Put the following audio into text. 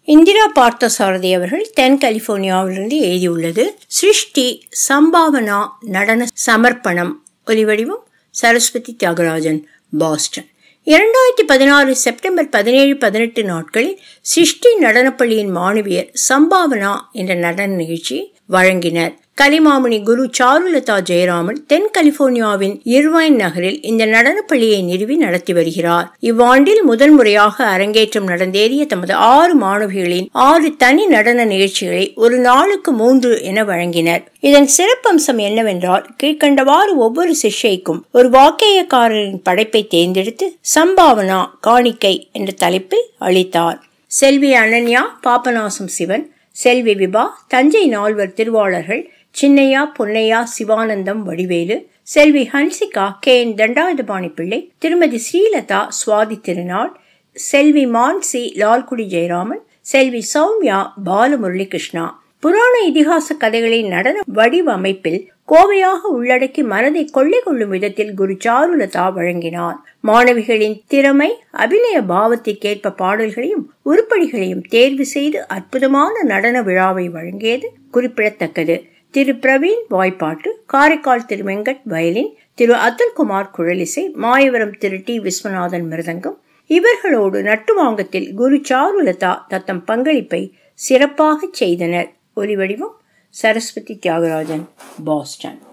இந்திரா பார்த்தசாரதி அவர்கள் தென் கலிபோர்னியாவிலிருந்து எழுதியுள்ளது சிருஷ்டி சம்பாவனா நடன சமர்ப்பணம் ஒலிவடிவம் சரஸ்வதி தியாகராஜன் பாஸ்டன் இரண்டாயிரத்தி பதினாறு செப்டம்பர் பதினேழு பதினெட்டு நாட்களில் சிருஷ்டி நடனப்பள்ளியின் மாணவியர் சம்பாவனா என்ற நடன நிகழ்ச்சியை வழங்கினர் கலிமாமணி குரு சாருலதா ஜெயராமன் தென் கலிபோர்னியாவின் இர்வைன் நகரில் இந்த நடனப்பள்ளியை நிறுவி நடத்தி வருகிறார் இவ்வாண்டில் முதல் முறையாக அரங்கேற்றம் நடந்தேறிய தமது ஆறு மாணவிகளின் ஆறு தனி நடன நிகழ்ச்சிகளை ஒரு நாளுக்கு மூன்று என வழங்கினர் இதன் சிறப்பம்சம் என்னவென்றால் கீழ்கண்டவாறு ஒவ்வொரு சிஷ்யைக்கும் ஒரு வாக்கேயக்காரரின் படைப்பை தேர்ந்தெடுத்து சம்பாவனா காணிக்கை என்ற தலைப்பில் அளித்தார் செல்வி அனன்யா பாபநாசம் சிவன் செல்வி விபா தஞ்சை நால்வர் திருவாளர்கள் சின்னையா பொன்னையா சிவானந்தம் வடிவேலு செல்வி ஹன்சிகா கே என் தண்டாயுதபாணி பிள்ளை திருமதி ஸ்ரீலதா சுவாதி திருநாள் செல்வி மான்சி லால்குடி ஜெயராமன் செல்வி சௌமியா பாலமுரளிகிருஷ்ணா புராண இதிகாச கதைகளின் நடன வடிவமைப்பில் கோவையாக உள்ளடக்கி மனதை கொள்ளை கொள்ளும் விதத்தில் குரு சாருலதா வழங்கினார் மாணவிகளின் திறமை அபிநய பாவத்திற்கேற்ப பாடல்களையும் உருப்படிகளையும் தேர்வு செய்து அற்புதமான நடன விழாவை வழங்கியது குறிப்பிடத்தக்கது திரு பிரவீன் வாய்ப்பாட்டு காரைக்கால் திரு வெங்கட் வயலின் திரு அத்துல்குமார் குழலிசை மாயவரம் திரு டி விஸ்வநாதன் மிருதங்கம் இவர்களோடு நட்டுவாங்கத்தில் குரு சாருலதா தத்தம் பங்களிப்பை சிறப்பாக செய்தனர் ஒலிவடிவம் சரஸ்வதி தியாகராஜன் பாஸ்டன்